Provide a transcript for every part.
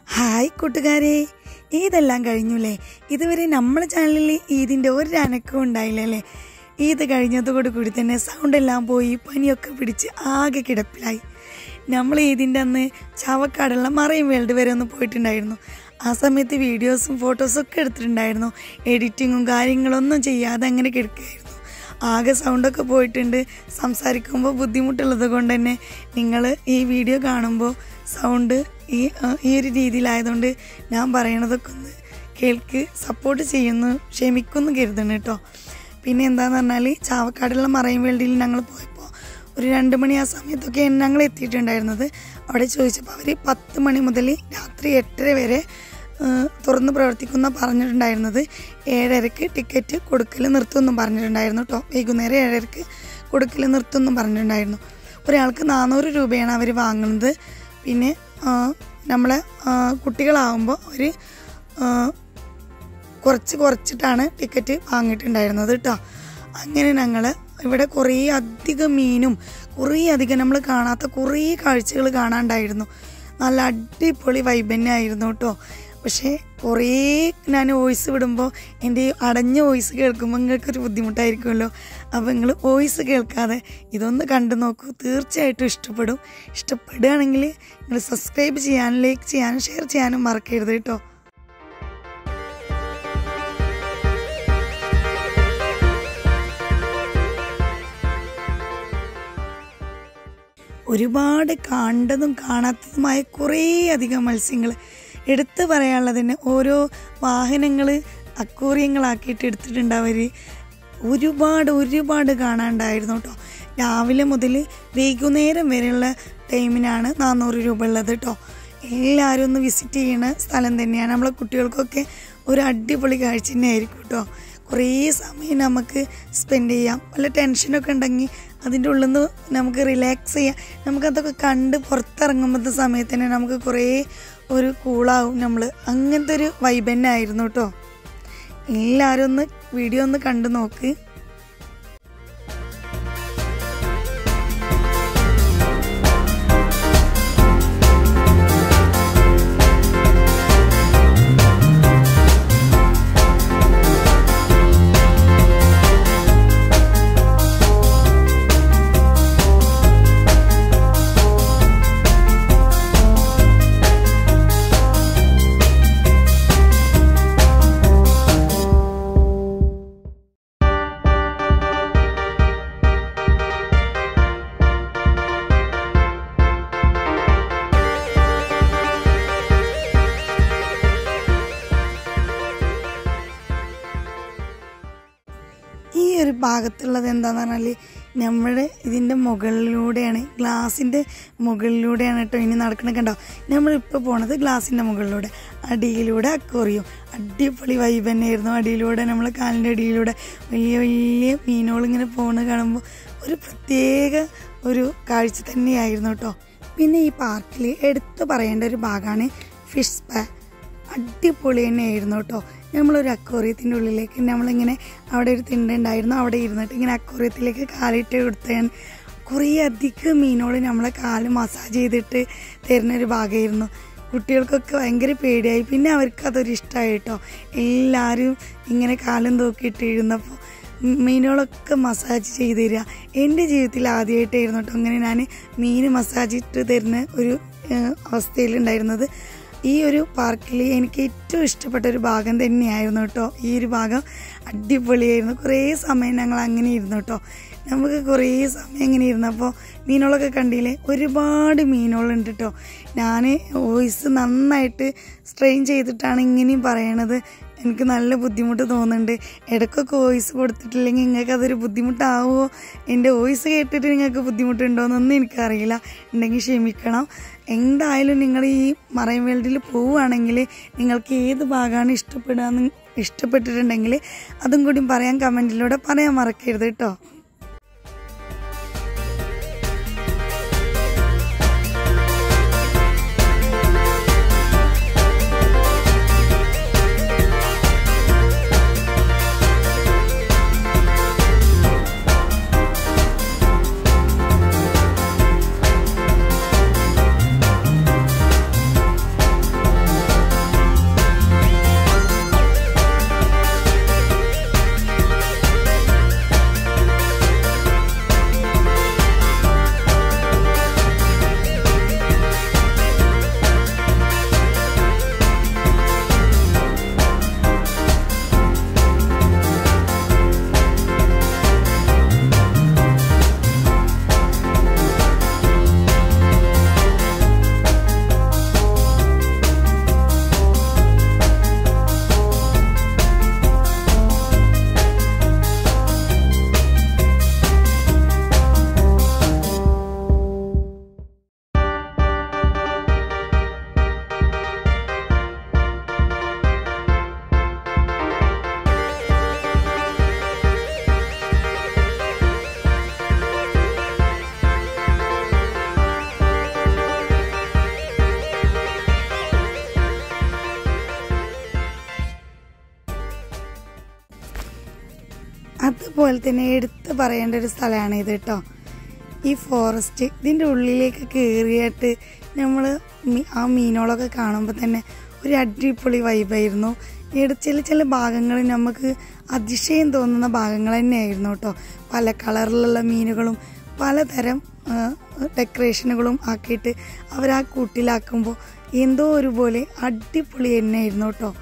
hi കൂട്ടുകാരെ ഈദെല്ലാം കഴിഞ്ഞുല്ലേ ഇതുവരെ നമ്മുടെ ചാനലിൽ ഈദിൻ്റെ ഒരു അനക്കവും ഉണ്ടായില്ലല്ലേ ഈദ് കഴിഞ്ഞതോടു കൂടി തന്നെ സൗണ്ട് എല്ലാം പോയി പനിയൊക്കെ പിടിച്ച് ആകെ കിടപ്പിലായി നമ്മൾ ഈദിൻ്റെ അന്ന് ചാവക്കാടുള്ള മറയും വേൾഡ് വരെ ഒന്ന് പോയിട്ടുണ്ടായിരുന്നു ആ സമയത്ത് വീഡിയോസും ഫോട്ടോസും ഒക്കെ എടുത്തിട്ടുണ്ടായിരുന്നു എഡിറ്റിങ്ങും കാര്യങ്ങളൊന്നും ചെയ്യാതെ അങ്ങനെ കിടക്കുകയായിരുന്നു ആകെ സൗണ്ടൊക്കെ പോയിട്ടുണ്ട് സംസാരിക്കുമ്പോൾ ബുദ്ധിമുട്ടുള്ളത് കൊണ്ട് തന്നെ നിങ്ങൾ ഈ വീഡിയോ കാണുമ്പോൾ സൗണ്ട് ഈ ആ, ഈ ഒരു രീതിയിലായതുകൊണ്ട് ഞാൻ പറയണതൊക്കെ ഒന്ന് കേൾക്ക് സപ്പോർട്ട് ചെയ്യുന്നു ക്ഷമിക്കുന്നു കരുതണം കേട്ടോ പിന്നെ എന്താന്ന് പറഞ്ഞാൽ ചാവക്കാടുള്ള മറൈൻ വേൾഡിൽ ഞങ്ങൾ പോയപ്പോൾ ഒരു രണ്ട് മണി ആ സമയത്തൊക്കെയാണ് ഞങ്ങൾ എത്തിയിട്ടുണ്ടായിരുന്നത് അവിടെ ചോദിച്ചപ്പോൾ അവർ പത്ത് മണി മുതൽ രാത്രി എട്ടര വരെ ഏഹ് തുറന്ന് പ്രവർത്തിക്കുന്ന പറഞ്ഞിട്ടുണ്ടായിരുന്നത് ഏഴരക്ക് ടിക്കറ്റ് കൊടുക്കൽ നിർത്തുമെന്നും പറഞ്ഞിട്ടുണ്ടായിരുന്നു കേട്ടോ വൈകുന്നേരം ഏഴരക്ക് കൊടുക്കൽ നിർത്തുമെന്നും പറഞ്ഞിട്ടുണ്ടായിരുന്നു ഒരാൾക്ക് നാനൂറ് രൂപയാണ് അവർ വാങ്ങുന്നത് പിന്നെ ആ, നമ്മളെ ആ, കുട്ടികളാവുമ്പോൾ അവർ കുറച്ച് കുറച്ചിട്ടാണ് ടിക്കറ്റ് വാങ്ങിയിട്ടുണ്ടായിരുന്നത് കേട്ടോ അങ്ങനെ ഞങ്ങൾ ഇവിടെ കുറേ അധികം മീനും കുറേ അധികം നമ്മൾ കാണാത്ത കുറേ കാഴ്ചകൾ കാണാണ്ടായിരുന്നു നല്ല അടിപൊളി വൈബ് തന്നെ ആയിരുന്നു കേട്ടോ പക്ഷേ കുറേ ഞാൻ വോയിസ് വിടുമ്പോൾ എൻ്റെ ഈ അടഞ്ഞ വോയിസ് കേൾക്കുമ്പോൾ നിങ്ങൾക്കൊരു ബുദ്ധിമുട്ടായിരിക്കുമല്ലോ അപ്പോൾ നിങ്ങൾ വോയിസ് കേൾക്കാതെ ഇതൊന്ന് കണ്ടു നോക്കൂ തീർച്ചയായിട്ടും ഇഷ്ടപ്പെടും ഇഷ്ടപ്പെടുകയാണെങ്കിൽ നിങ്ങൾ സബ്സ്ക്രൈബ് ചെയ്യാനും ലൈക്ക് ചെയ്യാനും ഷെയർ ചെയ്യാനും മറക്കരുത് കേട്ടോ ഒരുപാട് കണ്ടതും കാണാത്തതുമായ കുറേ അധികം മത്സ്യങ്ങൾ എടുത്തു പറയാനുള്ളതിന് ഓരോ വാഹനങ്ങൾ അക്കൂറിയങ്ങളാക്കിയിട്ട് എടുത്തിട്ടുണ്ട് അവർ ഒരുപാട് ഒരുപാട് കാണാണ്ടായിരുന്നു കേട്ടോ രാവിലെ മുതൽ വൈകുന്നേരം വരെയുള്ള ടൈമിനാണ് നാനൂറ് രൂപ ഉള്ളത് കേട്ടോ എല്ലാവരും ഒന്ന് വിസിറ്റ് ചെയ്യുന്ന സ്ഥലം തന്നെയാണ് നമ്മളെ കുട്ടികൾക്കൊക്കെ ഒരു അടിപൊളി കാഴ്ച തന്നെയായിരിക്കും കേട്ടോ കുറേ സമയം നമുക്ക് സ്പെൻഡ് ചെയ്യാം വല്ല ടെൻഷനൊക്കെ ഉണ്ടെങ്കിൽ അതിൻ്റെ ഉള്ളിൽ നിന്ന് നമുക്ക് റിലാക്സ് ചെയ്യാം നമുക്കതൊക്കെ കണ്ട് പുറത്തിറങ്ങുമ്പോഴത്തെ സമയത്ത് തന്നെ നമുക്ക് കുറേ ഒരു കൂളാവും നമ്മൾ അങ്ങനത്തെ ഒരു വൈബ് തന്നെ ആയിരുന്നു കേട്ടോ എല്ലാവരും ഒന്ന് വീഡിയോ ഒന്ന് കണ്ടു നോക്ക് ഈ ഒരു ഭാഗത്തുള്ളത് എന്താന്ന് പറഞ്ഞാൽ നമ്മുടെ ഇതിൻ്റെ മുകളിലൂടെയാണ് ഗ്ലാസിൻ്റെ മുകളിലൂടെയാണ് കേട്ടോ ഇനി നടക്കണ കണ്ടോ നമ്മളിപ്പോൾ പോണത് ഗ്ലാസിൻ്റെ മുകളിലൂടെ അടിയിലൂടെ അക്വറിയും അടിപൊളി വൈബ് തന്നെയായിരുന്നു അടിയിലൂടെ നമ്മൾ കാലിൻ്റെ അടിയിലൂടെ വലിയ വലിയ മീനുകൾ ഇങ്ങനെ പോണ് കാണുമ്പോൾ ഒരു പ്രത്യേക ഒരു കാഴ്ച തന്നെയായിരുന്നു കേട്ടോ പിന്നെ ഈ പാർക്കിൽ എടുത്തു പറയേണ്ട ഒരു ഭാഗമാണ് ഫിഷ് സ്പാ അടിപൊളി തന്നെയായിരുന്നു കേട്ടോ നമ്മളൊരു അക്വറിയത്തിൻ്റെ ഉള്ളിലേക്ക് നമ്മളിങ്ങനെ അവിടെ ഒരു തിണ്ടുണ്ടായിരുന്നു അവിടെ ഇരുന്നിട്ട് ഇങ്ങനെ അക്വറിയത്തിലേക്ക് കാലിട്ട് കൊടുത്താൻ കുറേ അധികം മീനുകൾ നമ്മളെ കാല് മസാജ് ചെയ്തിട്ട് തരുന്ന ഒരു ഭാഗമായിരുന്നു കുട്ടികൾക്കൊക്കെ ഭയങ്കര പേടിയായി പിന്നെ അവർക്ക് അതൊരു ഇഷ്ടമായി കേട്ടോ എല്ലാവരും ഇങ്ങനെ കാലും തൂക്കിയിട്ട് ഇരുന്നപ്പോൾ മീനുകളൊക്കെ മസാജ് ചെയ്ത് തരിക എൻ്റെ ജീവിതത്തിൽ ആദ്യമായിട്ടായിരുന്നു കേട്ടോ അങ്ങനെ ഞാൻ മീൻ മസാജ് ഇട്ട് തരുന്ന ഒരു ഏഹ്, അവസ്ഥയിലുണ്ടായിരുന്നത് ഈ ഒരു പാർക്കിൽ എനിക്ക് ഏറ്റവും ഇഷ്ടപ്പെട്ട ഒരു ഭാഗം തന്നെയായിരുന്നു കേട്ടോ ഈ ഒരു ഭാഗം അടിപൊളിയായിരുന്നു കുറേ സമയം ഞങ്ങൾ അങ്ങനെ ഇരുന്നു കേട്ടോ നമുക്ക് കുറേ സമയം ഇങ്ങനെ ഇരുന്നപ്പോൾ മീനുകളൊക്കെ കണ്ടില്ലേ ഒരുപാട് മീനുകളുണ്ട് കേട്ടോ ഞാൻ വോയിസ് നന്നായിട്ട് സ്ട്രെയിൻ ചെയ്തിട്ടാണ് ഇങ്ങനെയും പറയണത് എനിക്ക് നല്ല ബുദ്ധിമുട്ട് തോന്നുന്നുണ്ട് ഇടയ്ക്കൊക്കെ വോയിസ് കൊടുത്തിട്ടില്ലെങ്കിൽ നിങ്ങൾക്ക് അതൊരു ബുദ്ധിമുട്ടാവുമോ എൻ്റെ വോയിസ് കേട്ടിട്ട് നിങ്ങൾക്ക് ബുദ്ധിമുട്ടുണ്ടോയെന്നൊന്നും എനിക്കറിയില്ല ഉണ്ടെങ്കിൽ ക്ഷമിക്കണം എന്തായാലും നിങ്ങൾ ഈ മറൈൻ വേൾഡിൽ പോവുകയാണെങ്കിൽ നിങ്ങൾക്ക് ഏത് ഭാഗമാണ് ഇഷ്ടപ്പെടാന്ന് ഇഷ്ടപ്പെട്ടിട്ടുണ്ടെങ്കിൽ അതും കൂടി പറയാൻ കമൻറ്റിലൂടെ പറയാൻ മറക്കരുത് കേട്ടോ അതുപോലെ തന്നെ എടുത്ത് പറയേണ്ട ഒരു സ്ഥലമാണ് ഇത് കേട്ടോ ഈ ഫോറസ്റ്റ് ഇതിൻ്റെ ഉള്ളിലേക്ക് കയറിയിട്ട് നമ്മൾ ആ മീനുകളൊക്കെ കാണുമ്പോൾ തന്നെ ഒരു അടിപൊളി വൈബായിരുന്നു ഇവിടെ ചില ചില ഭാഗങ്ങൾ നമുക്ക് അതിശയം തോന്നുന്ന ഭാഗങ്ങൾ തന്നെയായിരുന്നു കേട്ടോ പല കളറിലുള്ള മീനുകളും പലതരം ഡെക്കറേഷനുകളും ആക്കിയിട്ട് അവർ ആ കൂട്ടിലാക്കുമ്പോൾ എന്തോ ഒരുപോലെ അടിപൊളി തന്നെയായിരുന്നു കേട്ടോ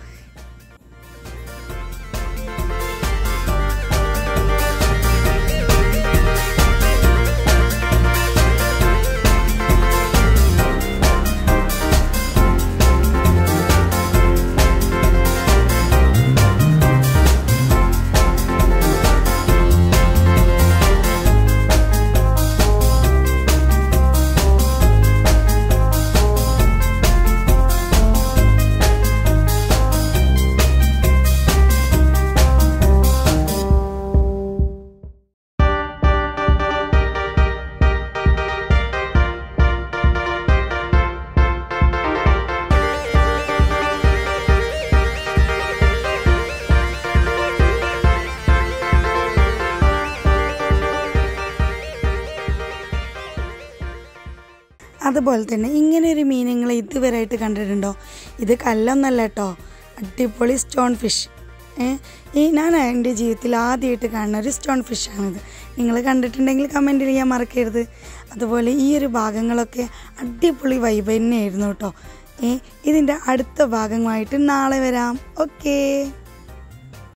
അതുപോലെ തന്നെ ഇങ്ങനെ ഒരു മീൻ നിങ്ങൾ ഇതുവരെയായിട്ട് കണ്ടിട്ടുണ്ടോ ഇത് കല്ലൊന്നല്ല കേട്ടോ അടിപൊളി സ്റ്റോൺ ഫിഷ് ഈ ഞാൻ എൻ്റെ ജീവിതത്തിൽ ആദ്യമായിട്ട് കാണുന്ന ഒരു സ്റ്റോൺ ഫിഷാണിത് നിങ്ങൾ കണ്ടിട്ടുണ്ടെങ്കിൽ കമൻറ്റ് ചെയ്യാൻ മറക്കരുത് അതുപോലെ ഈ ഒരു ഭാഗങ്ങളൊക്കെ അടിപൊളി വൈബ് തന്നെയായിരുന്നു കേട്ടോ ഇതിൻ്റെ അടുത്ത ഭാഗമായിട്ട് നാളെ വരാം ഓക്കേ